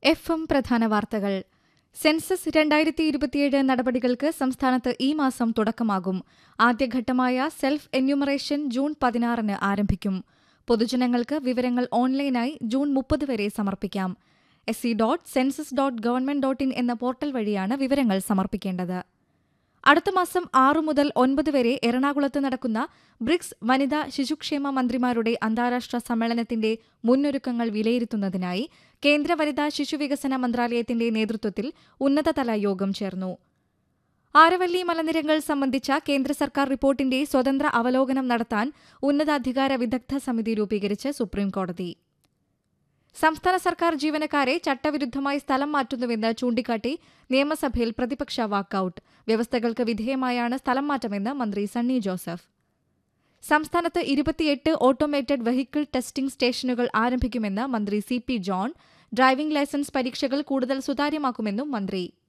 F M പ്രധാന വാർത്തകൾ census രണ്ടായിരത്തി ഇരുപത്തിയേഴ് നടപടികൾക്ക് സംസ്ഥാനത്ത് ഈ മാസം തുടക്കമാകും ആദ്യഘട്ടമായ സെൽഫ് എന്യൂമറേഷൻ ജൂൺ പതിനാറിന് ആരംഭിക്കും പൊതുജനങ്ങൾക്ക് വിവരങ്ങൾ ഓൺലൈനായി ജൂൺ മുപ്പത് വരെ സമർപ്പിക്കാം S C dot census dot government dot in എന്ന പോർട്ടൽ വഴിയാണ് വിവരങ്ങൾ സമർപ്പിക്കേണ്ടത് അടുത്ത മാസം ആറു മുതൽ ഒൻപത് വരെ എറണാകുളത്ത് നടക്കുന്ന ബ്രിക്സ് വനിതാ ശിശുക്ഷേമ മന്ത്രിമാരുടെ അന്താരാഷ്ട്ര സമ്മേളനത്തിന്റെ മുന്നൊരുക്കങ്ങൾ വിലയിരുത്തുന്നതിനായി കേന്ദ്ര വനിതാ ശിശുവികസന മന്ത്രാലയത്തിന്റെ നേതൃത്വത്തിൽ ഉന്നതതല യോഗം ചേർന്നു ആരവല്ലി മലനിരകൾ സംബന്ധിച്ച കേന്ദ്ര സർക്കാർ റിപ്പോർട്ടിന്റെ സ്വതന്ത്ര അവലോകനം നടത്താൻ ഉന്നതാധികാര വിദഗ്ധ സമിതി രൂപീകരിച്ച് സുപ്രീംകോടതി സംസ്ഥാന സർക്കാർ ജീവനക്കാരെ ചട്ടവിരുദ്ധമായി സ്ഥലം മാറ്റുന്നുവെന്ന് ചൂണ്ടിക്കാട്ടി നിയമസഭയിൽ പ്രതിപക്ഷ വാക്കൌട്ട് വ്യവസ്ഥകൾക്ക് വിധേയമായാണ് സ്ഥലം മാറ്റമെന്ന് മന്ത്രി സണ്ണി ജോസഫ് സംസ്ഥാനത്ത് ഇരുപത്തിയെട്ട് ഓട്ടോമേറ്റഡ് വെഹിക്കിൾ ടെസ്റ്റിംഗ് സ്റ്റേഷനുകൾ ആരംഭിക്കുമെന്ന് മന്ത്രി C P John driving licence പരീക്ഷകൾ കൂടുതൽ സുതാര്യമാക്കുമെന്നും മന്ത്രി